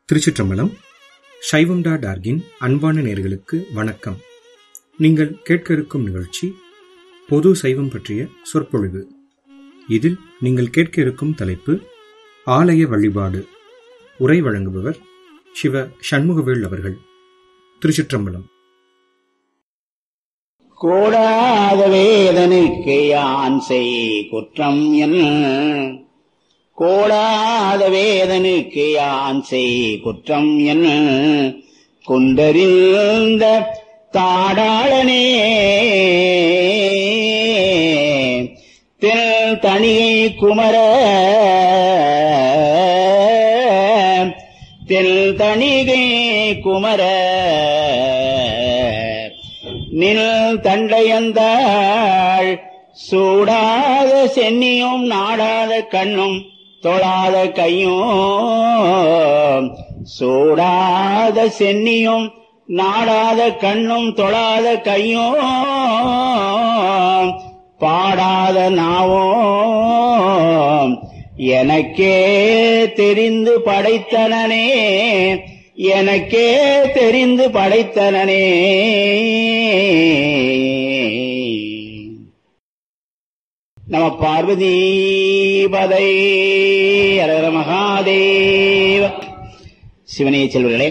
திருச்சிற்றம்பலம் சைவம் டா டார்கின் அன்பான நேர்களுக்கு வணக்கம் நீங்கள் கேட்க இருக்கும் நிகழ்ச்சி பொது சைவம் பற்றிய சொற்பொழிவு இதில் நீங்கள் கேட்க இருக்கும் தலைப்பு ஆலய வழிபாடு உரை வழங்குபவர் சிவ சண்முகவேல் அவர்கள் திருச்சிற்றம்பலம் கோடாத வேதனுக்கு யான் செய் குற்றம் என் கோடாத வேதனுக்கு யான் செய் குற்றம் என் குண்டறிந்த தாடாளனே தில் தனியை குமர தில் தணிகை குமர நில் தண்டையந்தாள் சூடாத சென்னியும் நாடாத கண்ணும் தொழாத கையும் சூடாத சென்னியும் நாடாத கண்ணும் தொழாத கையும் பாடாத நாவும் எனக்கே தெரிந்து படைத்தனனே எனக்கே தெரிந்து படைத்தனனே நம பார்வதி பதை அரர மகாதேவ சிவனே செல்வர்களே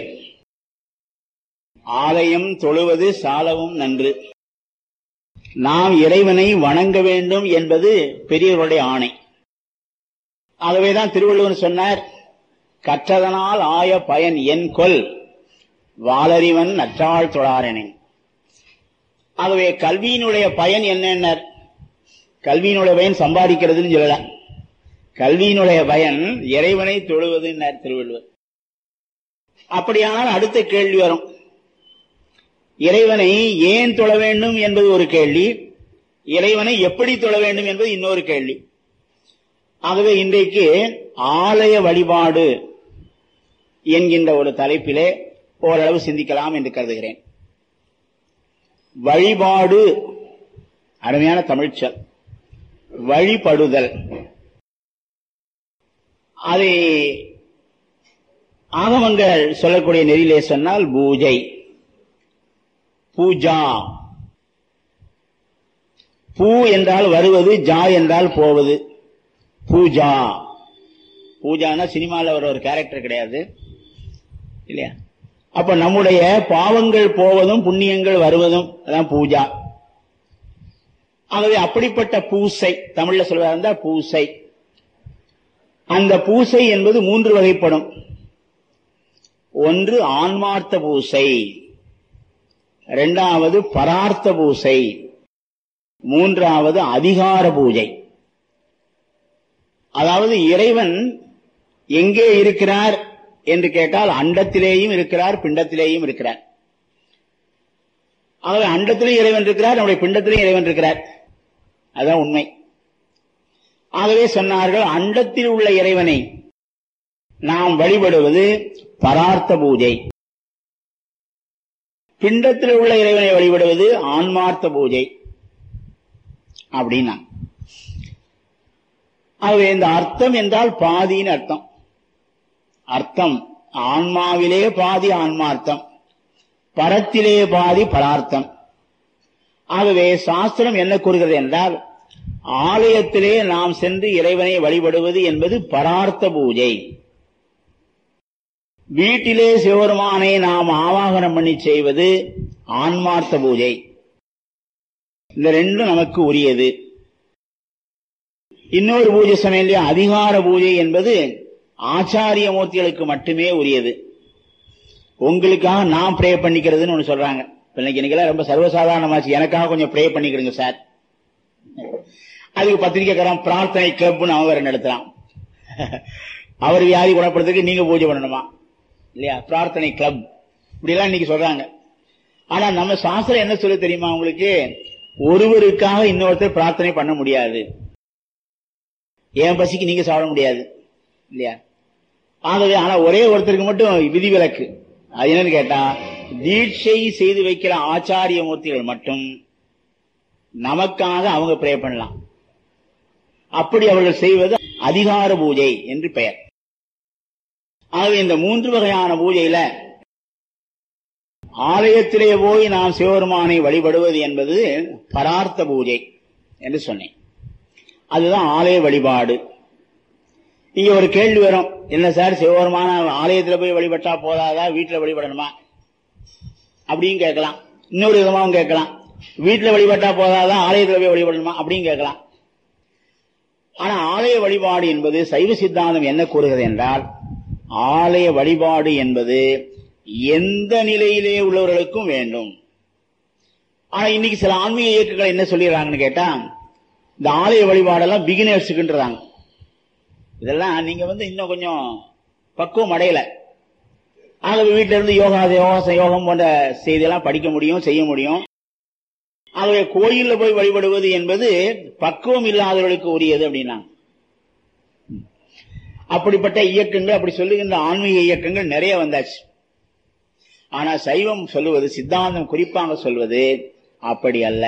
ஆலயம் தொழுவது சாலவும் நன்று நாம் இறைவனை வணங்க வேண்டும் என்பது பெரியவருடைய ஆணை ஆகவேதான் திருவள்ளுவர் சொன்னார் கற்றதனால் ஆய பயன் என் கொல் வாளறிவன் நற்றாள் தொழாரெனேன் ஆகவே கல்வியினுடைய பயன் என்னென்ன கல்வியினுடைய பயன் சம்பாதிக்கிறதுன்னு சொல்லல கல்வியினுடைய பயன் இறைவனை தொழுவதுன்னார் திருவள்ளுவர் அப்படியானால் அடுத்த கேள்வி வரும் இறைவனை ஏன் தொழ வேண்டும் என்பது ஒரு கேள்வி இறைவனை எப்படி தொழ வேண்டும் என்பது இன்னொரு கேள்வி ஆகவே இன்றைக்கு ஆலய வழிபாடு என்கின்ற ஒரு தலைப்பிலே ஓரளவு சிந்திக்கலாம் என்று கருதுகிறேன் வழிபாடு அருமையான தமிழ்ச்சல் வழிபடுதல் அதை ஆகமங்கள் சொல்லக்கூடிய நெறியிலே சொன்னால் பூஜை பூஜா பூ என்றால் வருவது ஜா என்றால் போவது பூஜா பூஜானா சினிமாவில் வர ஒரு கேரக்டர் கிடையாது இல்லையா அப்ப நம்முடைய பாவங்கள் போவதும் புண்ணியங்கள் வருவதும் அதான் பூஜா ஆகவே அப்படிப்பட்ட பூசை தமிழ்ல சொல்வதா இருந்தா பூசை அந்த பூசை என்பது மூன்று வகைப்படும் ஒன்று ஆன்மார்த்த பூசை இரண்டாவது பரார்த்த பூசை மூன்றாவது அதிகார பூஜை அதாவது இறைவன் எங்கே இருக்கிறார் என்று கேட்டால் அண்டத்திலேயும் இருக்கிறார் பிண்டத்திலேயும் இருக்கிறார் ஆகவே அண்டத்திலும் இறைவன் இருக்கிறார் நம்முடைய பிண்டத்திலும் இறைவன் இருக்கிறார் அதுதான் உண்மை ஆகவே சொன்னார்கள் அண்டத்தில் உள்ள இறைவனை நாம் வழிபடுவது பரார்த்த பூஜை பிண்டத்தில் உள்ள இறைவனை வழிபடுவது ஆன்மார்த்த பூஜை அப்படின்னா ஆகவே இந்த அர்த்தம் என்றால் பாதின்னு அர்த்தம் அர்த்தம் ஆன்மாவிலே பாதி ஆன்மார்த்தம் பரத்திலே பாதி பரார்த்தம் ஆகவே சாஸ்திரம் என்ன கூறுகிறது என்றால் ஆலயத்திலே நாம் சென்று இறைவனை வழிபடுவது என்பது பரார்த்த பூஜை வீட்டிலே சிவபெருமானை நாம் ஆவாகனம் பண்ணி செய்வது ஆன்மார்த்த பூஜை இந்த ரெண்டும் நமக்கு உரியது இன்னொரு பூஜை சமயம் அதிகார பூஜை என்பது ஆச்சாரிய மூர்த்திகளுக்கு மட்டுமே உரியது உங்களுக்காக நான் ப்ரே பண்ணிக்கிறதுன்னு ஒண்ணு சொல்றாங்க இன்னைக்கு இன்னைக்கெல்லாம் ரொம்ப சர்வசாதாரணமாச்சு எனக்காக கொஞ்சம் ப்ரே பண்ணிக்கிறீங்க சார் அதுக்கு பத்திரிக்கைக்காரன் பிரார்த்தனை கிளப்னு அவன் வேற நடத்துறான் அவர் வியாதி குணப்படுறதுக்கு நீங்க பூஜை பண்ணணுமா இல்லையா பிரார்த்தனை கிளப் இப்படி எல்லாம் இன்னைக்கு சொல்றாங்க ஆனா நம்ம சாஸ்திரம் என்ன சொல்லு தெரியுமா உங்களுக்கு ஒருவருக்காக இன்னொருத்தர் பிரார்த்தனை பண்ண முடியாது என் பசிக்கு நீங்க சாப்பிட முடியாது இல்லையா ஆகவே ஆனா ஒரே ஒருத்தருக்கு மட்டும் விதிவிலக்கு அது என்னன்னு கேட்டா தீட்சை செய்து வைக்கிற ஆச்சாரிய மூர்த்திகள் மட்டும் நமக்காக அவங்க ப்ரே பண்ணலாம் அப்படி அவர்கள் செய்வது அதிகார பூஜை என்று பெயர் ஆகவே இந்த மூன்று வகையான பூஜையில ஆலயத்திலே போய் நாம் சிவபெருமானை வழிபடுவது என்பது பரார்த்த பூஜை என்று சொன்னேன் அதுதான் ஆலய வழிபாடு இங்க ஒரு கேள்வி வரும் என்ன சார் சிவபெருமான ஆலயத்துல போய் வழிபட்டா போதாதா வீட்டுல வழிபடணுமா அப்படின்னு கேட்கலாம் இன்னொரு விதமாவும் கேட்கலாம் வீட்டுல வழிபட்டா போதாதா ஆலயத்துல போய் வழிபடணுமா அப்படின்னு கேட்கலாம் ஆனா ஆலய வழிபாடு என்பது சைவ சித்தாந்தம் என்ன கூறுகிறது என்றால் ஆலய வழிபாடு என்பது எந்த நிலையிலே உள்ளவர்களுக்கும் வேண்டும் ஆனா இன்னைக்கு சில ஆன்மீக இயக்கங்கள் என்ன சொல்லிடுறாங்கன்னு கேட்டா இந்த ஆலய வழிபாடெல்லாம் பிகினர்ஸுக்குன்றாங்க இதெல்லாம் நீங்க வந்து இன்னும் கொஞ்சம் பக்குவம் அடையல ஆகவே வீட்டில இருந்து யோகா யோகாச யோகம் போன்ற செய்தியெல்லாம் படிக்க முடியும் செய்ய முடியும் ஆகவே கோயில்ல போய் வழிபடுவது என்பது பக்குவம் இல்லாதவர்களுக்கு உரியது அப்படின்னாங்க அப்படிப்பட்ட இயக்கங்கள் அப்படி சொல்லுகின்ற ஆன்மீக இயக்கங்கள் நிறைய வந்தாச்சு ஆனா சைவம் சொல்லுவது சித்தாந்தம் குறிப்பாக சொல்வது அப்படி அல்ல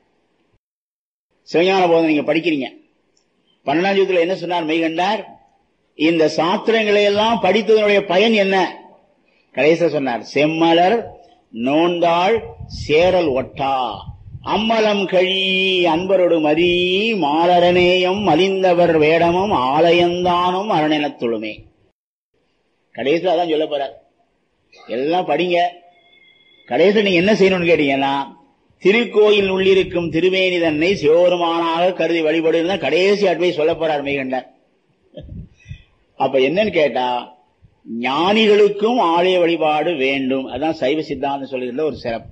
சிவஞான போதம் நீங்க படிக்கிறீங்க பன்னெண்டாம் ஜூத்துல என்ன சொன்னார் மெய்கண்டார் இந்த சாஸ்திரங்களை எல்லாம் படித்ததனுடைய பயன் என்ன கடைசியா சொன்னார் செம்மலர் நோந்தாள் சேரல் ஒட்டா அம்மலம் கழி அன்பரோடு மதி மாலரநேயம் மலிந்தவர் வேடமும் ஆலயந்தானும் அரணெனத்துளுமே கடைசியில் அதான் சொல்ல போறார் எல்லாம் படிங்க கடைசியில் நீங்க என்ன செய்யணும்னு கேட்டீங்கன்னா திருக்கோயில் உள்ளிருக்கும் திருவேணி தன்னை சிவபெருமானாக கருதி வழிபடுன்னு கடைசி அட்வைஸ் சொல்ல போறார் மெய்கண்டார் அப்ப என்னன்னு கேட்டா ஞானிகளுக்கும் ஆலய வழிபாடு வேண்டும் அதான் சைவ சித்தாந்தம் சொல்லுகின்ற ஒரு சிறப்பு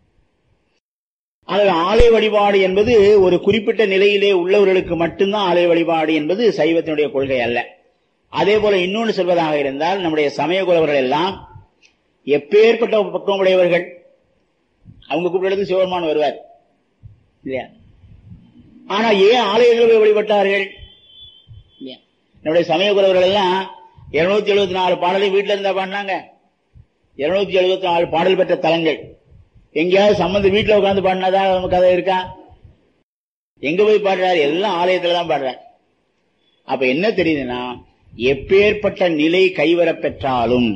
ஆகவே ஆலய வழிபாடு என்பது ஒரு குறிப்பிட்ட நிலையிலே உள்ளவர்களுக்கு மட்டும்தான் ஆலய வழிபாடு என்பது சைவத்தினுடைய கொள்கை அல்ல அதே போல இன்னொன்று சொல்வதாக இருந்தால் நம்முடைய சமய குலவர்கள் எல்லாம் எப்பேற்பட்ட பக்கம் உடையவர்கள் அவங்க கூப்பிடுறது சிவபெருமான் வருவார் இல்லையா ஆனா ஏன் ஆலயத்தில் போய் வழிபட்டார்கள் இல்லையா நம்முடைய சமய குலவர்கள் எல்லாம் இருநூத்தி எழுபத்தி நாலு பாடலை வீட்டில இருந்தா பாடினாங்க இருநூத்தி எழுபத்தி நாலு பாடல் பெற்ற தலங்கள் எங்கேயாவது சம்பந்த வீட்டுல உட்காந்து பாடினதா நம்ம கதை இருக்கா எங்க போய் பாடுறாரு எல்லாம் ஆலயத்துல தான் பாடுறாரு அப்ப என்ன தெரியுதுன்னா எப்பேற்பட்ட நிலை கைவர பெற்றாலும்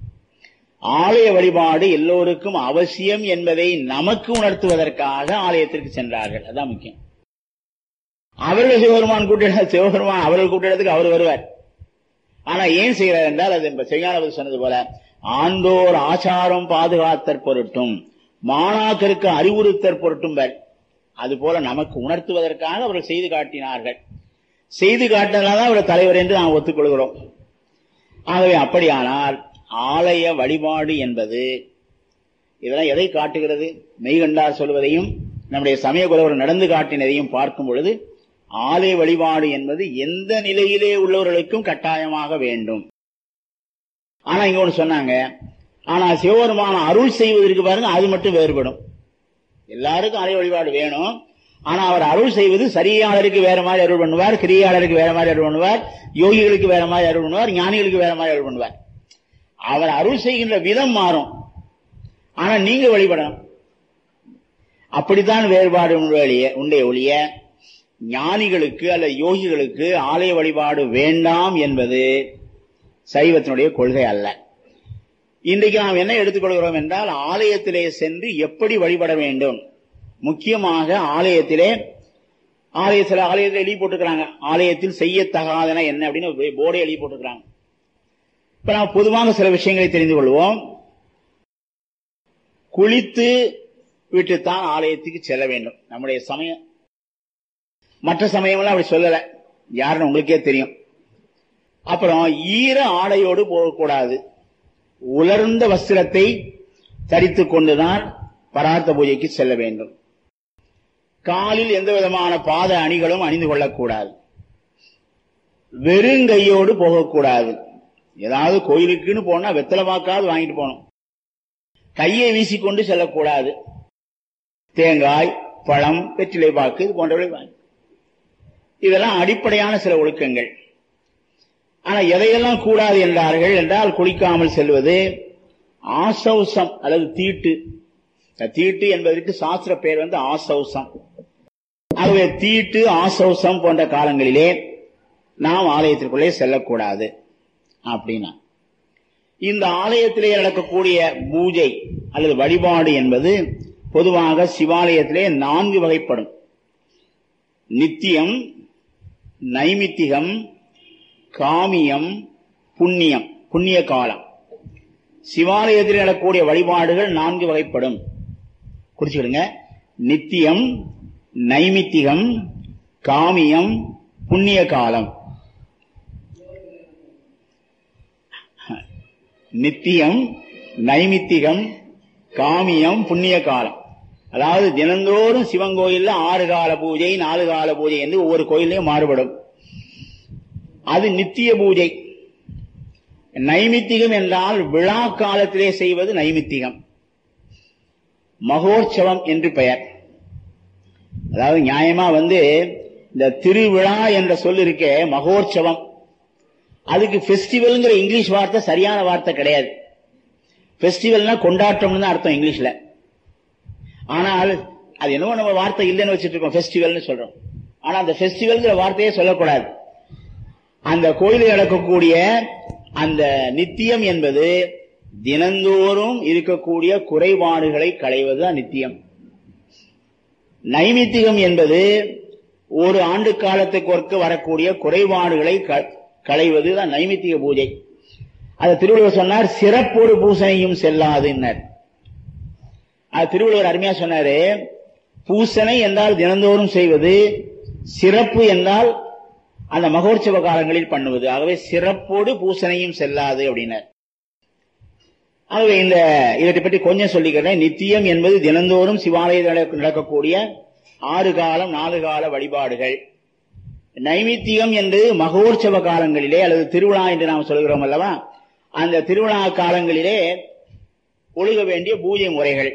ஆலய வழிபாடு எல்லோருக்கும் அவசியம் என்பதை நமக்கு உணர்த்துவதற்காக ஆலயத்திற்கு சென்றார்கள் அதான் முக்கியம் அவர்கள் சிவபெருமான் கூட்டிட சிவபெருமான் அவர்கள் கூட்டிடத்துக்கு அவர் வருவார் ஆனா ஏன் செய்கிறார் என்றால் அது செய்யானவர் சொன்னது போல ஆண்டோர் ஆச்சாரம் பாதுகாத்தற் பொருட்டும் மாணாக்கருக்கு அறிவுறுத்தற் பொருட்டும் அது போல நமக்கு உணர்த்துவதற்காக அவர்கள் செய்து காட்டினார்கள் செய்து காட்டினால்தான் அவர் தலைவர் என்று நாம் ஒத்துக்கொள்கிறோம் ஆகவே அப்படியானால் ஆலய வழிபாடு என்பது இதெல்லாம் எதை காட்டுகிறது மெய்கண்டார் சொல்வதையும் நம்முடைய சமய குலவர் நடந்து காட்டினதையும் பார்க்கும் பொழுது ஆலய வழிபாடு என்பது எந்த நிலையிலே உள்ளவர்களுக்கும் கட்டாயமாக வேண்டும் ஆனா இங்க ஒண்ணு சொன்னாங்க ஆனா சிவபெருமான அருள் செய்வதற்கு பாருங்க அது மட்டும் வேறுபடும் எல்லாருக்கும் ஆலய வழிபாடு வேணும் ஆனா அவர் அருள் செய்வது சரியாளருக்கு வேற மாதிரி அருள் பண்ணுவார் கிரியாளருக்கு வேற மாதிரி அருள் பண்ணுவார் யோகிகளுக்கு வேற மாதிரி அருள் பண்ணுவார் ஞானிகளுக்கு வேற மாதிரி அருள் பண்ணுவார் அவர் அருள் செய்கின்ற விதம் மாறும் ஆனா நீங்க வழிபடணும் அப்படித்தான் வேறுபாடு உண்டே ஒழிய ஞானிகளுக்கு அல்ல யோகிகளுக்கு ஆலய வழிபாடு வேண்டாம் என்பது சைவத்தினுடைய கொள்கை அல்ல இன்றைக்கு நாம் என்ன எடுத்துக்கொள்கிறோம் என்றால் ஆலயத்திலே சென்று எப்படி வழிபட வேண்டும் முக்கியமாக ஆலயத்திலே ஆலயத்தில் ஆலயத்தில் எழுதி போட்டுக்கிறாங்க ஆலயத்தில் செய்யத்தகாதன என்ன அப்படின்னு போர்டை எழுதி போட்டுக்கிறாங்க இப்ப நாம் பொதுவாக சில விஷயங்களை தெரிந்து கொள்வோம் குளித்து விட்டுத்தான் ஆலயத்துக்கு செல்ல வேண்டும் நம்முடைய சமயம் மற்ற சமயம்லாம் அப்படி சொல்லல யாருன்னு உங்களுக்கே தெரியும் அப்புறம் ஈர ஆடையோடு போகக்கூடாது உலர்ந்த வஸ்திரத்தை தரித்துக் கொண்டுதான் பரார்த்த பூஜைக்கு செல்ல வேண்டும் காலில் எந்த விதமான பாத அணிகளும் அணிந்து கொள்ளக்கூடாது வெறுங்கையோடு போகக்கூடாது ஏதாவது கோயிலுக்குன்னு போனா வெத்தலை பாக்காவது வாங்கிட்டு போகணும் கையை வீசிக்கொண்டு செல்லக்கூடாது தேங்காய் பழம் வெற்றிலை பாக்கு இது போன்றவை வாங்கி இதெல்லாம் அடிப்படையான சில ஒழுக்கங்கள் ஆனா எதையெல்லாம் கூடாது என்றார்கள் என்றால் குளிக்காமல் செல்வது ஆசௌசம் அல்லது தீட்டு தீட்டு என்பதற்கு சாஸ்திர பெயர் வந்து ஆசௌசம் ஆகவே தீட்டு ஆசௌசம் போன்ற காலங்களிலே நாம் ஆலயத்திற்குள்ளே செல்லக்கூடாது அப்படின்னா இந்த ஆலயத்திலே நடக்கக்கூடிய பூஜை அல்லது வழிபாடு என்பது பொதுவாக சிவாலயத்திலே நான்கு வகைப்படும் நித்தியம் நைமித்திகம் காமியம் புண்ணியம் புண்ணிய காலம் சிவாலயத்தில் நடக்கக்கூடிய வழிபாடுகள் நான்கு வகைப்படும் குறிச்சுக்கிடுங்க நித்தியம் நைமித்திகம் காமியம் புண்ணிய காலம் நித்தியம் நைமித்திகம் காமியம் புண்ணிய காலம் அதாவது தினந்தோறும் சிவன் கோயில்ல ஆறு கால பூஜை நாலு கால பூஜை என்று ஒவ்வொரு கோயிலையும் மாறுபடும் அது நித்திய பூஜை நைமித்திகம் என்றால் விழா காலத்திலே செய்வது நைமித்திகம் மகோற்சவம் என்று பெயர் அதாவது நியாயமா வந்து இந்த திருவிழா என்ற சொல் இருக்க மகோற்சவம் அதுக்கு ஃபெஸ்டிவல்ங்கிற இங்கிலீஷ் வார்த்தை சரியான வார்த்தை கிடையாது ஃபெஸ்டிவல்னா கொண்டாட்டம்னு தான் அர்த்தம் இங்கிலீஷ்ல ஆனால் அது என்னவோ நம்ம வார்த்தை இல்லைன்னு வச்சுட்டு இருக்கோம் ஃபெஸ்டிவல்னு சொல்றோம் ஆனா அந்த ஃபெஸ்டிவல்ங்கிற வார்த்தையே சொல்லக்கூடாது அந்த கோயிலில் நடக்கக்கூடிய அந்த நித்தியம் என்பது தினந்தோறும் இருக்கக்கூடிய குறைபாடுகளை களைவது நித்தியம் நைமித்திகம் என்பது ஒரு ஆண்டு காலத்துக்கு வரக்கூடிய குறைபாடுகளை களைவது தான் நைமித்திக பூஜை அது திருவள்ளுவர் சொன்னார் சிறப்போடு பூசணையும் செல்லாதுன்னர் அது திருவள்ளுவர் அருமையா சொன்னாரு பூசணை என்றால் தினந்தோறும் செய்வது சிறப்பு என்றால் அந்த மகோற்சவ காலங்களில் பண்ணுவது ஆகவே சிறப்போடு பூசணையும் செல்லாது அப்படின்னார் ஆகவே இந்த இதை பற்றி கொஞ்சம் சொல்லிக்கிறேன் நித்தியம் என்பது தினந்தோறும் சிவாலயத்தில் நடக்கக்கூடிய ஆறு காலம் நாலு கால வழிபாடுகள் நைமித்தியம் என்று மகோற்சவ காலங்களிலே அல்லது திருவிழா என்று நாம் சொல்கிறோம் அல்லவா அந்த திருவிழா காலங்களிலே ஒழுக வேண்டிய பூஜை முறைகள்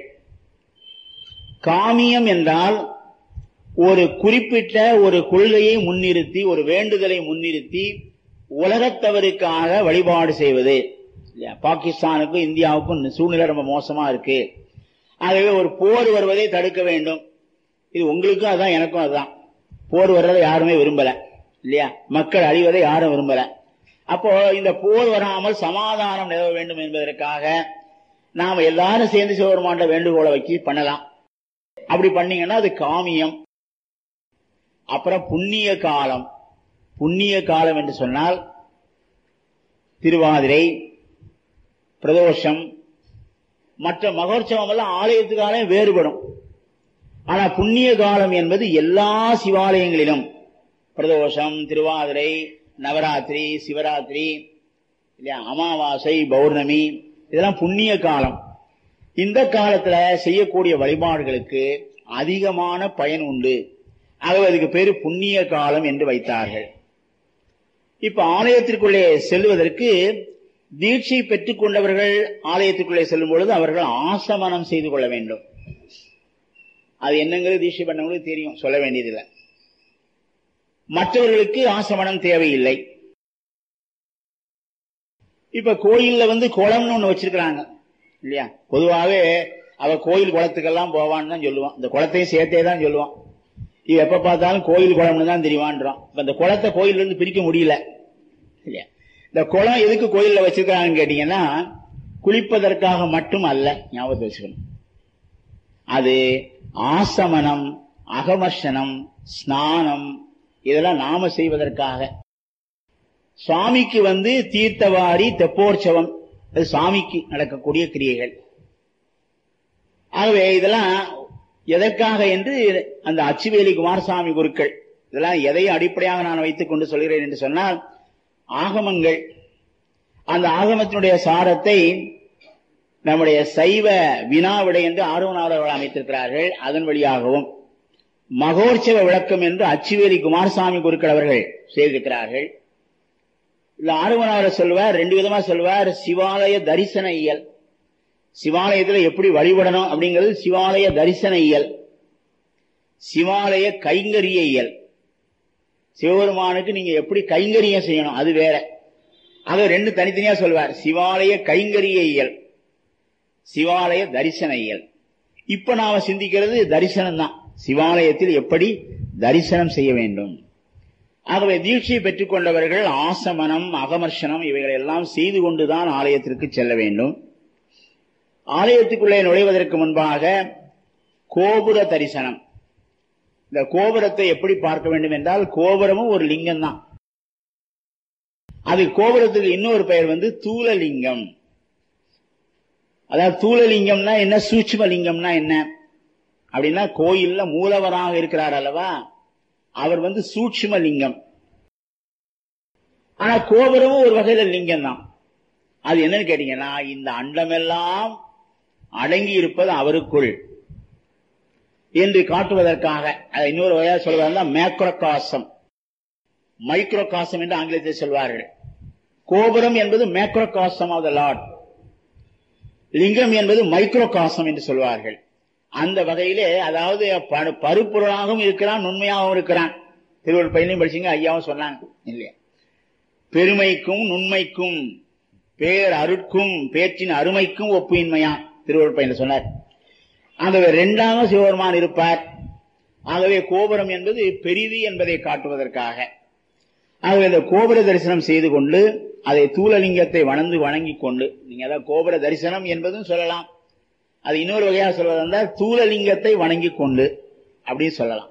காமியம் என்றால் ஒரு குறிப்பிட்ட ஒரு கொள்கையை முன்னிறுத்தி ஒரு வேண்டுதலை முன்னிறுத்தி உலகத்தவருக்காக வழிபாடு செய்வது பாகிஸ்தானுக்கும் இந்தியாவுக்கும் சூழ்நிலை ரொம்ப மோசமா இருக்கு ஆகவே ஒரு போர் வருவதை தடுக்க வேண்டும் இது உங்களுக்கும் அதான் எனக்கும் அதுதான் போர் வர்றதை யாருமே விரும்பல இல்லையா மக்கள் அழிவதை யாரும் விரும்பல அப்போ இந்த போர் வராமல் சமாதானம் நிலவ வேண்டும் என்பதற்காக நாம எல்லாரும் சேர்ந்து சிவபெருமாண்ட வேண்டுகோளை வச்சு பண்ணலாம் அப்படி பண்ணீங்கன்னா அது காமியம் அப்புறம் புண்ணிய காலம் புண்ணிய காலம் என்று சொன்னால் திருவாதிரை பிரதோஷம் மற்ற மகோற்சவம் எல்லாம் ஆலயத்துக்காலே வேறுபடும் ஆனா புண்ணிய காலம் என்பது எல்லா சிவாலயங்களிலும் பிரதோஷம் திருவாதிரை நவராத்திரி சிவராத்திரி இல்லையா அமாவாசை பௌர்ணமி இதெல்லாம் புண்ணிய காலம் இந்த காலத்துல செய்யக்கூடிய வழிபாடுகளுக்கு அதிகமான பயன் உண்டு ஆகவே அதுக்கு பேரு புண்ணிய காலம் என்று வைத்தார்கள் இப்ப ஆலயத்திற்குள்ளே செல்வதற்கு தீட்சை பெற்றுக் கொண்டவர்கள் ஆலயத்துக்குள்ளே செல்லும் பொழுது அவர்கள் ஆசமனம் செய்து கொள்ள வேண்டும் அது என்னங்கிறது தீட்சை பண்ணவங்களுக்கு தெரியும் சொல்ல வேண்டியதில்லை மற்றவர்களுக்கு ஆசமனம் தேவையில்லை இப்ப கோயில்ல வந்து குளம்னு ஒண்ணு வச்சிருக்கிறாங்க இல்லையா பொதுவாகவே அவ கோயில் குளத்துக்கெல்லாம் போவான்னு தான் சொல்லுவான் இந்த குளத்தையும் சேர்த்தே தான் சொல்லுவான் இவ எப்ப பார்த்தாலும் கோயில் குளம்னு தான் தெரியுவான்றான் இப்ப இந்த குளத்தை கோயில்ல இருந்து பிரிக்க முடியல இல்லையா இந்த குளம் எதுக்கு கோயில்ல வச்சிருக்காங்கன்னு கேட்டீங்கன்னா குளிப்பதற்காக மட்டும் அல்ல ஞாபகத்தை வச்சுக்கணும் அது ஆசமனம் அகமர்ஷனம் ஸ்நானம் இதெல்லாம் நாம செய்வதற்காக சுவாமிக்கு வந்து தீர்த்தவாரி தெப்போற்சவம் அது சுவாமிக்கு நடக்கக்கூடிய கிரியைகள் ஆகவே இதெல்லாம் எதற்காக என்று அந்த அச்சுவேலி குமாரசாமி குருக்கள் இதெல்லாம் எதையும் அடிப்படையாக நான் வைத்துக் கொண்டு சொல்கிறேன் என்று சொன்னால் ஆகமங்கள் அந்த ஆகமத்தினுடைய சாரத்தை நம்முடைய சைவ வினாவிடை என்று ஆர்வனாளர்கள் அமைத்திருக்கிறார்கள் அதன் வழியாகவும் மகோற்சவ விளக்கம் என்று அச்சுவேலி குமாரசாமி குருக்கள் அவர்கள் செய்திருக்கிறார்கள் இல்ல ஆர்வனாளர் சொல்வார் ரெண்டு விதமா சொல்வார் சிவாலய தரிசன இயல் சிவாலயத்துல எப்படி வழிபடணும் அப்படிங்கிறது சிவாலய தரிசன இயல் சிவாலய கைங்கரிய இயல் சிவபெருமானுக்கு நீங்க எப்படி கைங்கரியம் செய்யணும் அது வேற அது ரெண்டு தனித்தனியா சொல்வார் சிவாலய கைங்கரிய இயல் சிவாலய தரிசன இயல் இப்ப நாம சிந்திக்கிறது தரிசனம் தான் சிவாலயத்தில் எப்படி தரிசனம் செய்ய வேண்டும் ஆகவே தீட்சை பெற்றுக் கொண்டவர்கள் ஆசமனம் அகமர்ஷனம் இவைகளை எல்லாம் செய்து கொண்டுதான் ஆலயத்திற்கு செல்ல வேண்டும் ஆலயத்துக்குள்ளே நுழைவதற்கு முன்பாக கோபுர தரிசனம் இந்த கோபுரத்தை எப்படி பார்க்க வேண்டும் என்றால் கோபுரமும் ஒரு லிங்கம் தான் அது கோபுரத்துக்கு இன்னொரு பெயர் வந்து தூலலிங்கம் அதாவது தூலலிங்கம்னா என்ன சூட்சும லிங்கம்னா என்ன அப்படின்னா கோயில்ல மூலவராக இருக்கிறார் அல்லவா அவர் வந்து சூட்சும லிங்கம் ஆனா கோபுரமும் ஒரு வகையில லிங்கம் தான் அது என்னன்னு கேட்டீங்கன்னா இந்த அண்டமெல்லாம் அடங்கி இருப்பது அவருக்குள் என்று காட்டுவதற்காக அதை இன்னொரு வகையாக சொல்வதா மேக்ரோகாசம் மைக்ரோகாசம் என்று ஆங்கிலத்தில் சொல்வார்கள் கோபுரம் என்பது மேக்ரோகாசம் ஆஃப் த லார்ட் லிங்கம் என்பது மைக்ரோகாசம் என்று சொல்வார்கள் அந்த வகையிலே அதாவது பருப்பொருளாகவும் இருக்கிறான் நுண்மையாகவும் இருக்கிறான் திருவள்ளுவர் பையனையும் படிச்சீங்க ஐயாவும் சொன்னாங்க இல்லையா பெருமைக்கும் நுண்மைக்கும் பேர் அருட்கும் பேச்சின் அருமைக்கும் ஒப்புயின்மையான் திருவள்ளுவர் பையன் சொன்னார் ஆகவே இரண்டாக சிவபெருமான் இருப்பார் ஆகவே கோபுரம் என்பது பெரிது என்பதை காட்டுவதற்காக ஆகவே இந்த கோபுர தரிசனம் செய்து கொண்டு அதை தூலலிங்கத்தை வணந்து வணங்கி கொண்டு நீங்க அதாவது கோபுர தரிசனம் என்பதும் சொல்லலாம் அது இன்னொரு வகையாக சொல்வதென்றால் தூலலிங்கத்தை வணங்கி கொண்டு அப்படின்னு சொல்லலாம்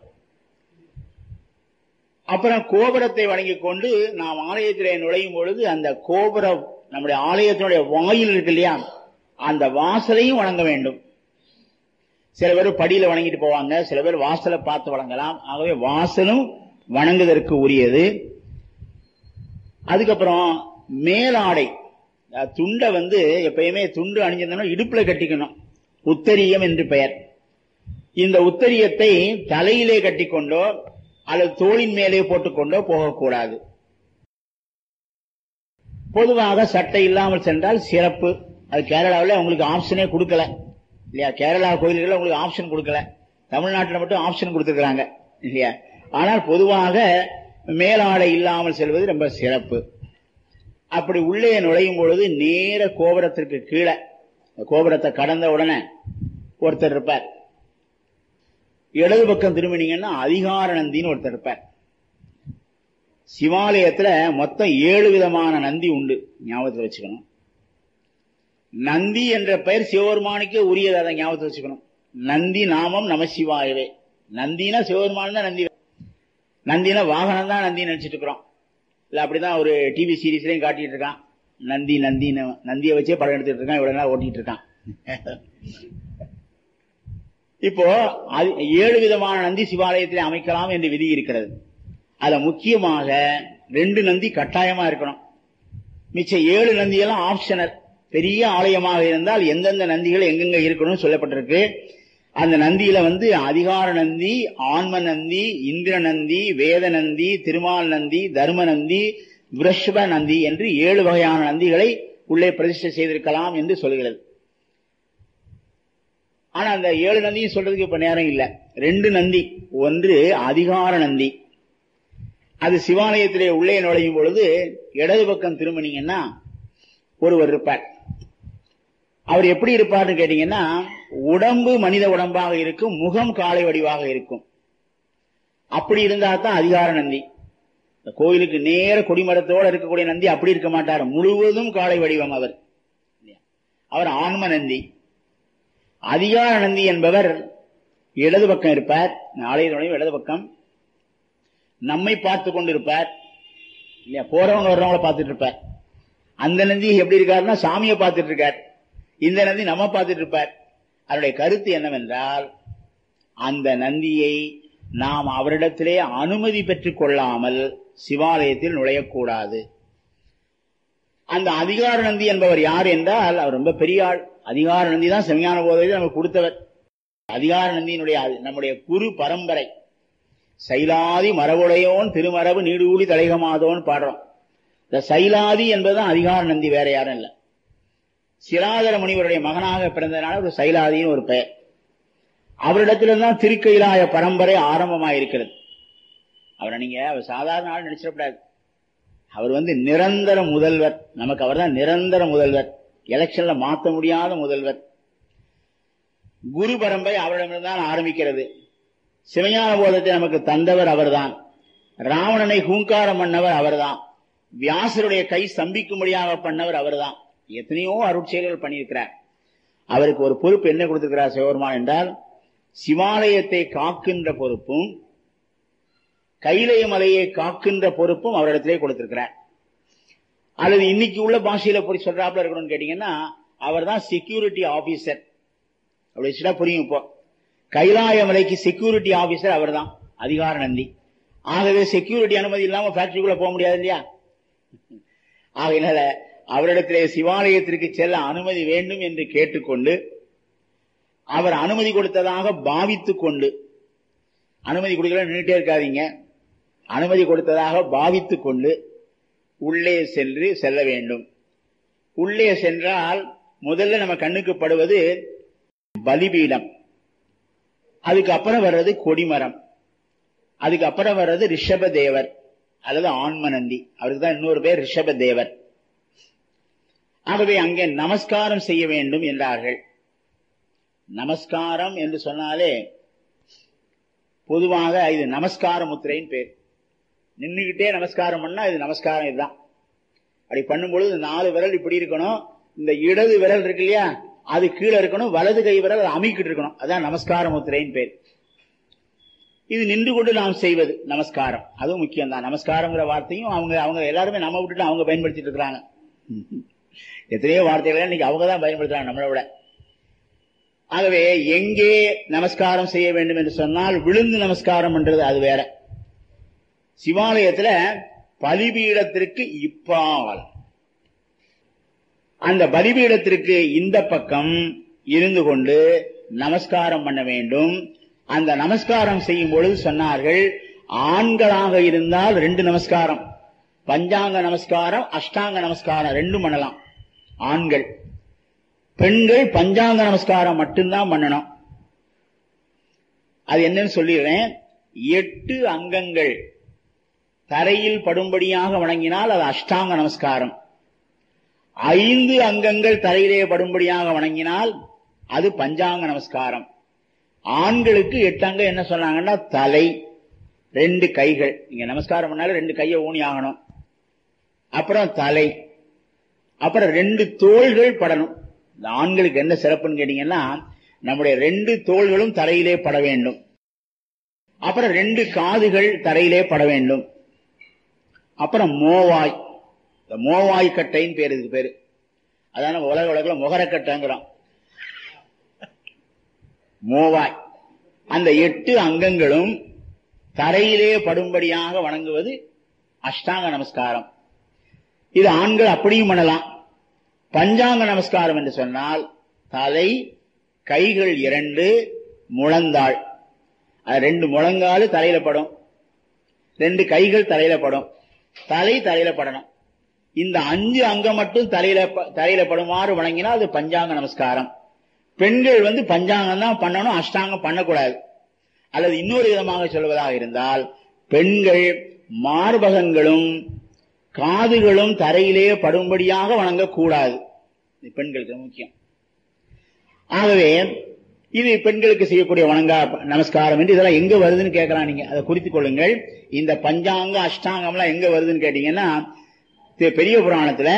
அப்புறம் கோபுரத்தை வணங்கி கொண்டு நாம் ஆலயத்திலே நுழையும் பொழுது அந்த கோபுரம் நம்முடைய ஆலயத்தினுடைய வாயில் இருக்கு இல்லையா அந்த வாசலையும் வணங்க வேண்டும் சில பேர் படியில வணங்கிட்டு போவாங்க சில பேர் வாசலை பார்த்து வணங்கலாம் ஆகவே வாசலும் வணங்குவதற்கு உரியது அதுக்கப்புறம் மேலாடை துண்டை வந்து எப்பயுமே துண்டு அணிஞ்சிருந்தோம்னா இடுப்புல கட்டிக்கணும் உத்தரியம் என்று பெயர் இந்த உத்தரியத்தை தலையிலே கட்டிக்கொண்டோ அல்லது தோளின் மேலே போட்டுக்கொண்டோ போகக்கூடாது பொதுவாக சட்டை இல்லாமல் சென்றால் சிறப்பு அது கேரளாவில் உங்களுக்கு ஆப்ஷனே கொடுக்கல இல்லையா கேரளா கோயில்கள் உங்களுக்கு ஆப்ஷன் கொடுக்கல தமிழ்நாட்டில் மட்டும் ஆப்ஷன் கொடுத்துருக்காங்க இல்லையா ஆனால் பொதுவாக மேலாடை இல்லாமல் செல்வது ரொம்ப சிறப்பு அப்படி உள்ளே நுழையும் பொழுது நேர கோபுரத்திற்கு கீழே கோபுரத்தை கடந்த உடனே ஒருத்தர் இருப்பார் இடது பக்கம் திரும்பினீங்கன்னா அதிகார நந்தின்னு ஒருத்தர் இருப்பார் சிவாலயத்துல மொத்தம் ஏழு விதமான நந்தி உண்டு ஞாபகத்தில் வச்சுக்கணும் நந்தி என்ற பெயர் சிவபெருமானுக்கே உரியது அதை ஞாபகத்தில் வச்சுக்கணும் நந்தி நாமம் நம சிவாயவே நந்தினா சிவபெருமான் தான் நந்தி நந்தினா வாகனம் தான் நந்தி நினைச்சிட்டு இருக்கிறோம் இல்ல அப்படிதான் ஒரு டிவி சீரீஸ்லயும் காட்டிட்டு இருக்கான் நந்தி நந்தின்னு நந்தியை வச்சே படம் எடுத்துட்டு இருக்கான் இவ்வளவு நாள் ஓட்டிட்டு இருக்கான் இப்போ ஏழு விதமான நந்தி சிவாலயத்திலே அமைக்கலாம் என்று விதி இருக்கிறது அதுல முக்கியமாக ரெண்டு நந்தி கட்டாயமா இருக்கணும் மிச்ச ஏழு நந்தி எல்லாம் ஆப்ஷனல் பெரிய ஆலயமாக இருந்தால் எந்தெந்த நந்திகள் எங்கெங்க இருக்கணும்னு சொல்லப்பட்டிருக்கு அந்த நந்தியில வந்து அதிகார நந்தி ஆன்ம நந்தி இந்திர நந்தி வேத நந்தி திருமால் நந்தி தர்ம நந்தி விரஷ்ப நந்தி என்று ஏழு வகையான நந்திகளை உள்ளே பிரதிஷ்டை செய்திருக்கலாம் என்று சொல்கிறது ஆனா அந்த ஏழு நந்தியும் சொல்றதுக்கு இப்ப நேரம் இல்ல ரெண்டு நந்தி ஒன்று அதிகார நந்தி அது சிவாலயத்திலே உள்ளே நுழையும் பொழுது இடது பக்கம் திரும்பினீங்கன்னா ஒருவர் இருப்பார் அவர் எப்படி இருப்பார்னு கேட்டீங்கன்னா உடம்பு மனித உடம்பாக இருக்கும் முகம் காலை வடிவாக இருக்கும் அப்படி இருந்தா தான் அதிகார நந்தி இந்த கோயிலுக்கு நேர கொடிமரத்தோடு இருக்கக்கூடிய நந்தி அப்படி இருக்க மாட்டார் முழுவதும் காலை வடிவம் அவர் அவர் ஆன்ம நந்தி அதிகார நந்தி என்பவர் இடது பக்கம் இருப்பார் ஆலயத்தினுடைய இடது பக்கம் நம்மை பார்த்து கொண்டு இருப்பார் இல்லையா போறவங்க வர்றவங்கள பார்த்துட்டு இருப்பார் அந்த நந்தி எப்படி இருக்காருன்னா சாமியை பார்த்துட்டு இருக்கார் இந்த நந்தி நம்ம பார்த்துட்டு இருப்பார் அவருடைய கருத்து என்னவென்றால் அந்த நந்தியை நாம் அவரிடத்திலே அனுமதி பெற்றுக் கொள்ளாமல் சிவாலயத்தில் நுழையக்கூடாது அந்த அதிகார நந்தி என்பவர் யார் என்றால் அவர் ரொம்ப பெரிய ஆள் அதிகார நந்தி தான் செமையான போதை நமக்கு கொடுத்தவர் அதிகார நந்தியினுடைய நம்முடைய குரு பரம்பரை சைலாதி மரபுடையோன் திருமரபு நீடூழி தலைகமாதோன்னு பாடுறோம் இந்த சைலாதி என்பதுதான் அதிகார நந்தி வேற யாரும் இல்லை சிராதர முனிவருடைய மகனாக பிறந்ததுனால ஒரு சைலாதின்னு ஒரு பெயர் அவரிடத்தில்தான் திருக்கைலாய பரம்பரை ஆரம்பமாயிருக்கிறது அவரை நீங்க அவர் சாதாரண ஆள் நினைச்சிடக்கூடாது அவர் வந்து நிரந்தர முதல்வர் நமக்கு அவர் தான் நிரந்தர முதல்வர் எலெக்ஷன்ல மாற்ற முடியாத முதல்வர் குரு பரம்பரை அவரிடமிருந்தான் ஆரம்பிக்கிறது சிவஞான போதத்தை நமக்கு தந்தவர் அவர்தான் ராவணனை ஹூங்காரம் பண்ணவர் அவர்தான் வியாசருடைய கை ஸ்தம்பிக்கும்படியாக பண்ணவர் அவர்தான் எத்தனையோ அருட்செயல்கள் பண்ணியிருக்கிறார் அவருக்கு ஒரு பொறுப்பு என்ன கொடுத்திருக்கிறார் சிவபெருமான் என்றால் சிவாலயத்தை காக்கின்ற பொறுப்பும் கைலைய மலையை காக்கின்ற பொறுப்பும் அவரிடத்திலே கொடுத்திருக்கிறார் அல்லது இன்னைக்கு உள்ள பாஷையில போய் சொல்றாப்புல இருக்கணும்னு கேட்டீங்கன்னா அவர் தான் செக்யூரிட்டி ஆபீசர் அப்படி வச்சுட்டா புரியும் இப்போ கைலாய மலைக்கு செக்யூரிட்டி ஆபீசர் அவர் தான் அதிகார நந்தி ஆகவே செக்யூரிட்டி அனுமதி இல்லாம ஃபேக்டரிக்குள்ள போக முடியாது இல்லையா ஆகையினால அவரிடத்திலே சிவாலயத்திற்கு செல்ல அனுமதி வேண்டும் என்று கேட்டுக்கொண்டு அவர் அனுமதி கொடுத்ததாக பாவித்துக் கொண்டு அனுமதி கொடுக்கல நின்றுட்டே இருக்காதீங்க அனுமதி கொடுத்ததாக பாவித்துக் கொண்டு உள்ளே சென்று செல்ல வேண்டும் உள்ளே சென்றால் முதல்ல நம்ம கண்ணுக்கு படுவது பலிபீடம் அதுக்கு அப்புறம் வர்றது கொடிமரம் அதுக்கு அப்புறம் வர்றது ரிஷப தேவர் அல்லது ஆன்மநந்தி அவருக்கு தான் இன்னொரு பேர் ரிஷப தேவர் ஆகவே அங்கே நமஸ்காரம் செய்ய வேண்டும் என்றார்கள் நமஸ்காரம் என்று சொன்னாலே பொதுவாக இது நமஸ்கார முத்திரைன்னு பேர் நின்னுகிட்டே நமஸ்காரம் பண்ணா இது நமஸ்காரம் இதுதான் அப்படி பண்ணும்பொழுது நாலு விரல் இப்படி இருக்கணும் இந்த இடது விரல் இருக்கு இல்லையா அது கீழே இருக்கணும் வலது கை விரல் அமைக்கிட்டு இருக்கணும் அதான் நமஸ்கார முத்திரைன்னு பேர் இது நின்று கொண்டு நாம் செய்வது நமஸ்காரம் அதுவும் முக்கியம் தான் நமஸ்காரங்கிற வார்த்தையும் அவங்க அவங்க எல்லாருமே நம்ம விட்டுட்டு அவங்க பயன்படுத்திட்டு இருக்கிறாங்க எத்தனையோ வார்த்தைகளை இன்னைக்கு அவங்க தான் பயன்படுத்துறாங்க நம்மளை விட ஆகவே எங்கே நமஸ்காரம் செய்ய வேண்டும் என்று சொன்னால் விழுந்து நமஸ்காரம் பண்றது அது வேற சிவாலயத்துல பலிபீடத்திற்கு இப்பால் அந்த பலிபீடத்திற்கு இந்த பக்கம் இருந்து கொண்டு நமஸ்காரம் பண்ண வேண்டும் அந்த நமஸ்காரம் செய்யும் பொழுது சொன்னார்கள் ஆண்களாக இருந்தால் ரெண்டு நமஸ்காரம் பஞ்சாங்க நமஸ்காரம் அஷ்டாங்க நமஸ்காரம் ரெண்டும் பண்ணலாம் ஆண்கள் பெண்கள் பஞ்சாங்க நமஸ்காரம் மட்டும்தான் பண்ணணும் அது என்னன்னு சொல்லிடுறேன் எட்டு அங்கங்கள் தரையில் படும்படியாக வணங்கினால் அது அஷ்டாங்க நமஸ்காரம் ஐந்து அங்கங்கள் தரையிலே படும்படியாக வணங்கினால் அது பஞ்சாங்க நமஸ்காரம் ஆண்களுக்கு எட்டு அங்கம் என்ன சொன்னாங்கன்னா தலை ரெண்டு கைகள் நீங்க நமஸ்காரம் பண்ணாலும் ரெண்டு கையை ஊனி ஆகணும் அப்புறம் தலை அப்புறம் ரெண்டு தோள்கள் படணும் இந்த ஆண்களுக்கு என்ன சிறப்புன்னு கேட்டீங்கன்னா நம்முடைய ரெண்டு தோள்களும் தரையிலே பட வேண்டும் அப்புறம் ரெண்டு காதுகள் தரையிலே பட வேண்டும் அப்புறம் மோவாய் இந்த மோவாய் கட்டைன்னு பேரு இதுக்கு பேரு அதான உலக உலகில் முகரக்கட்டைங்கிறோம் மோவாய் அந்த எட்டு அங்கங்களும் தரையிலே படும்படியாக வணங்குவது அஷ்டாங்க நமஸ்காரம் இது ஆண்கள் அப்படியும் பண்ணலாம் பஞ்சாங்க நமஸ்காரம் என்று சொன்னால் தலை கைகள் இரண்டு முழந்தாள் அது ரெண்டு முழங்காலு தலையில படும் ரெண்டு கைகள் தலையில படும் தலை தலையில படணும் இந்த அஞ்சு அங்கம் மட்டும் தலையில தலையில படுமாறு வணங்கினால் அது பஞ்சாங்க நமஸ்காரம் பெண்கள் வந்து பஞ்சாங்கம் தான் பண்ணணும் அஷ்டாங்கம் பண்ணக்கூடாது அல்லது இன்னொரு விதமாக சொல்வதாக இருந்தால் பெண்கள் மார்பகங்களும் காதுகளும் தரையிலே படும்படியாக வணங்கக்கூடாது பெண்களுக்கு முக்கியம் ஆகவே இது பெண்களுக்கு செய்யக்கூடிய வணங்கா நமஸ்காரம் என்று இதெல்லாம் எங்க வருதுன்னு கேட்கலாம் நீங்க அதை குறித்துக் கொள்ளுங்கள் இந்த பஞ்சாங்க அஷ்டாங்கம் எல்லாம் எங்க வருதுன்னு கேட்டீங்கன்னா பெரிய புராணத்துல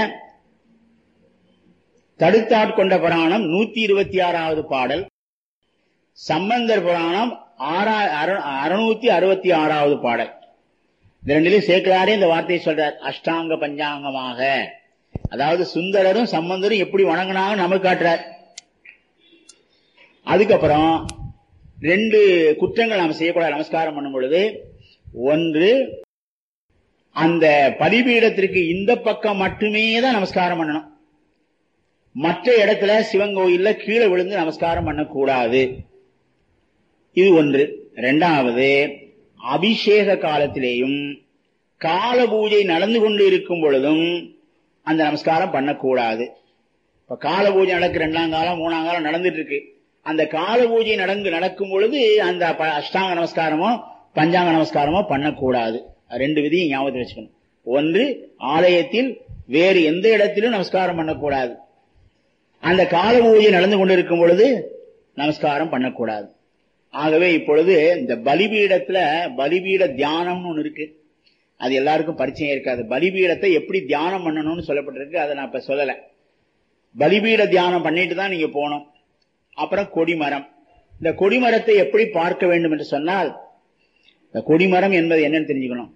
தடுத்தாட்கொண்ட புராணம் நூத்தி இருபத்தி ஆறாவது பாடல் சம்பந்தர் புராணம் ஆறா அறுநூத்தி அறுபத்தி ஆறாவது பாடல் இந்த ரெண்டிலையும் சேர்க்கிறாரே இந்த வார்த்தையை சொல்றார் அஷ்டாங்க பஞ்சாங்கமாக அதாவது சுந்தரரும் சம்பந்தரும் எப்படி வணங்கினாங்க நமக்கு காட்டுறார் அதுக்கப்புறம் ரெண்டு குற்றங்கள் நாம் செய்யக்கூடாது நமஸ்காரம் பண்ணும் பொழுது ஒன்று அந்த பலிபீடத்திற்கு இந்த பக்கம் மட்டுமே தான் நமஸ்காரம் பண்ணணும் மற்ற இடத்துல சிவன் கோயில்ல கீழே விழுந்து நமஸ்காரம் பண்ணக்கூடாது இது ஒன்று இரண்டாவது அபிஷேக காலத்திலேயும் கால பூஜை நடந்து கொண்டு இருக்கும் பொழுதும் அந்த நமஸ்காரம் பண்ணக்கூடாது இப்ப கால பூஜை நடக்கு ரெண்டாம் காலம் மூணாம் காலம் நடந்துட்டு இருக்கு அந்த கால பூஜை நடந்து நடக்கும் பொழுது அந்த அஷ்டாங்க நமஸ்காரமோ பஞ்சாங்க நமஸ்காரமோ பண்ணக்கூடாது ரெண்டு விதியும் ஞாபகத்தில் வச்சுக்கணும் ஒன்று ஆலயத்தில் வேறு எந்த இடத்திலும் நமஸ்காரம் பண்ணக்கூடாது அந்த கால பூஜை நடந்து கொண்டிருக்கும் பொழுது நமஸ்காரம் பண்ணக்கூடாது ஆகவே இப்பொழுது இந்த பலிபீடத்துல பலிபீட தியானம்னு ஒண்ணு இருக்கு அது எல்லாருக்கும் பரிச்சயம் இருக்காது பலிபீடத்தை எப்படி தியானம் பண்ணணும்னு சொல்லப்பட்டிருக்கு அதை நான் இப்ப சொல்லல பலிபீட தியானம் பண்ணிட்டு தான் நீங்க போகணும் அப்புறம் கொடிமரம் இந்த கொடிமரத்தை எப்படி பார்க்க வேண்டும் என்று சொன்னால் இந்த கொடிமரம் என்பது என்னன்னு தெரிஞ்சுக்கணும்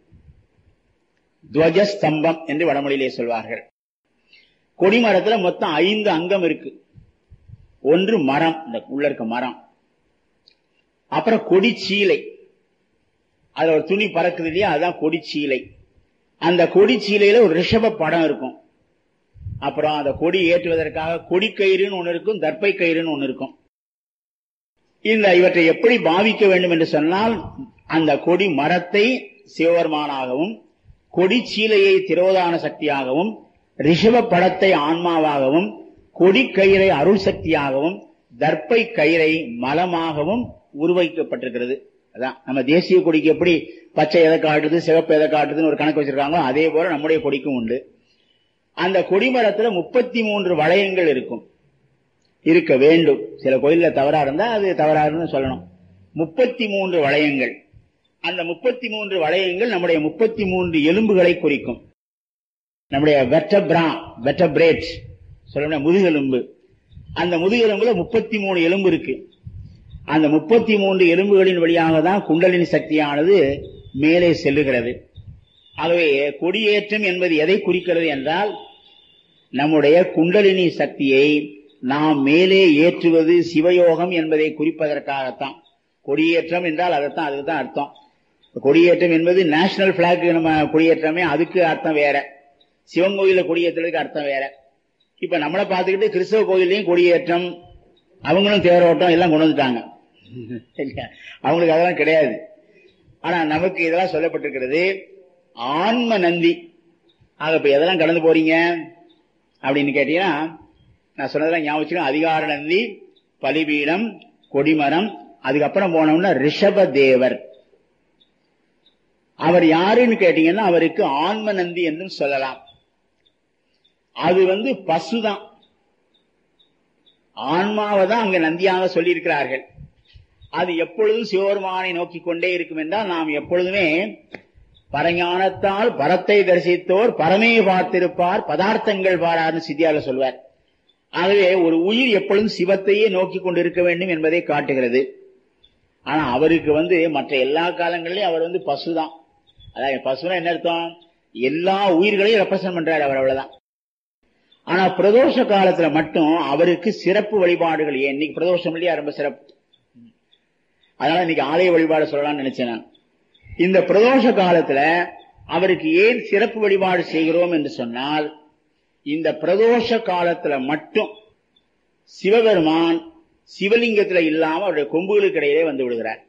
துவஜஸ்தம்பம் என்று வடமொழியிலே சொல்வார்கள் கொடிமரத்துல மொத்தம் ஐந்து அங்கம் இருக்கு ஒன்று மரம் இந்த உள்ள இருக்க மரம் அப்புறம் கொடிச்சீலை அதுல ஒரு துணி பறக்குது இல்லையா அதுதான் கொடிச்சீலை அந்த கொடிச்சீலையில ஒரு ரிஷப படம் இருக்கும் அப்புறம் அந்த கொடி ஏற்றுவதற்காக கொடி கயிறுன்னு ஒண்ணு இருக்கும் தர்ப்பை கயிறுன்னு ஒண்ணு இருக்கும் இந்த இவற்றை எப்படி பாவிக்க வேண்டும் என்று சொன்னால் அந்த கொடி மரத்தை சிவபெருமானாகவும் கொடி சீலையை திரோதான சக்தியாகவும் ரிஷப படத்தை ஆன்மாவாகவும் கொடி கயிறை அருள் சக்தியாகவும் தர்ப்பை கயிறை மலமாகவும் உருவகிக்கப்பட்டிருக்கிறது அதான் நம்ம தேசிய கொடிக்கு எப்படி பச்சை எதை காட்டுது சிவப்பு எதை காட்டுதுன்னு ஒரு கணக்கு வச்சிருக்காங்களோ அதே போல நம்முடைய கொடிக்கும் உண்டு அந்த கொடிமரத்துல முப்பத்தி மூன்று வளையங்கள் இருக்கும் இருக்க வேண்டும் சில கோயில்ல தவறா இருந்தா அது தவறாருன்னு சொல்லணும் முப்பத்தி மூன்று வளையங்கள் அந்த முப்பத்தி மூன்று வளையங்கள் நம்முடைய முப்பத்தி மூன்று எலும்புகளை குறிக்கும் நம்முடைய வெட்டபிரா வெட்டபிரேட் சொல்ல முதுகெலும்பு அந்த முதுகெலும்புல முப்பத்தி மூணு எலும்பு இருக்கு அந்த முப்பத்தி மூன்று எலும்புகளின் வழியாக தான் குண்டலினி சக்தியானது மேலே செல்லுகிறது ஆகவே கொடியேற்றம் என்பது எதை குறிக்கிறது என்றால் நம்முடைய குண்டலினி சக்தியை நாம் மேலே ஏற்றுவது சிவயோகம் என்பதை குறிப்பதற்காகத்தான் கொடியேற்றம் என்றால் அதைத்தான் அதுக்கு தான் அர்த்தம் கொடியேற்றம் என்பது நேஷனல் பிளாக் நம்ம கொடியேற்றமே அதுக்கு அர்த்தம் வேற சிவன் கோயில கொடியேற்றதுக்கு அர்த்தம் வேற இப்ப நம்மளை பார்த்துக்கிட்டு கிறிஸ்தவ கோயிலையும் கொடியேற்றம் அவங்களும் தேரோட்டம் எல்லாம் கொண்டு வந்துட்டாங்க அவங்களுக்கு அதெல்லாம் கிடையாது ஆனா நமக்கு இதெல்லாம் சொல்லப்பட்டிருக்கிறது ஆன்ம நந்தி ஆக இப்ப எதெல்லாம் கடந்து போறீங்க அப்படின்னு கேட்டீங்கன்னா நான் சொன்னதெல்லாம் ஞாபகம் அதிகார நந்தி பலிபீடம் கொடிமரம் அதுக்கப்புறம் போனோம்னா ரிஷப தேவர் அவர் யாருன்னு கேட்டீங்கன்னா அவருக்கு ஆன்ம நந்தி என்றும் சொல்லலாம் அது வந்து பசுதான் ஆன்மாவை தான் அங்க நந்தியாக சொல்லி இருக்கிறார்கள் அது எப்பொழுதும் சிவபெருமானை நோக்கி கொண்டே இருக்கும் என்றால் நாம் எப்பொழுதுமே பரஞானத்தால் பரத்தை தரிசித்தோர் பரமே பார்த்திருப்பார் பதார்த்தங்கள் பாரார்னு சித்தியால சொல்வார் ஆகவே ஒரு உயிர் எப்பொழுதும் சிவத்தையே நோக்கி கொண்டிருக்க வேண்டும் என்பதை காட்டுகிறது ஆனா அவருக்கு வந்து மற்ற எல்லா காலங்களிலும் அவர் வந்து பசுதான் அதாவது பசுனா என்ன அர்த்தம் எல்லா உயிர்களையும் ரெப்ரசன்ட் பண்றாரு அவர் அவ்வளவுதான் ஆனா பிரதோஷ காலத்துல மட்டும் அவருக்கு சிறப்பு வழிபாடுகள் ஏன் இன்னைக்கு பிரதோஷம் இல்லையா ரொம்ப சிறப்பு அதனால இன்னைக்கு ஆலய வழிபாடு சொல்லலாம்னு நினைச்சேன் நான் இந்த பிரதோஷ காலத்துல அவருக்கு ஏன் சிறப்பு வழிபாடு செய்கிறோம் என்று சொன்னால் இந்த பிரதோஷ காலத்துல மட்டும் சிவபெருமான் சிவலிங்கத்துல இல்லாம அவருடைய கொம்புகளுக்கு இடையிலே வந்து விடுகிறார்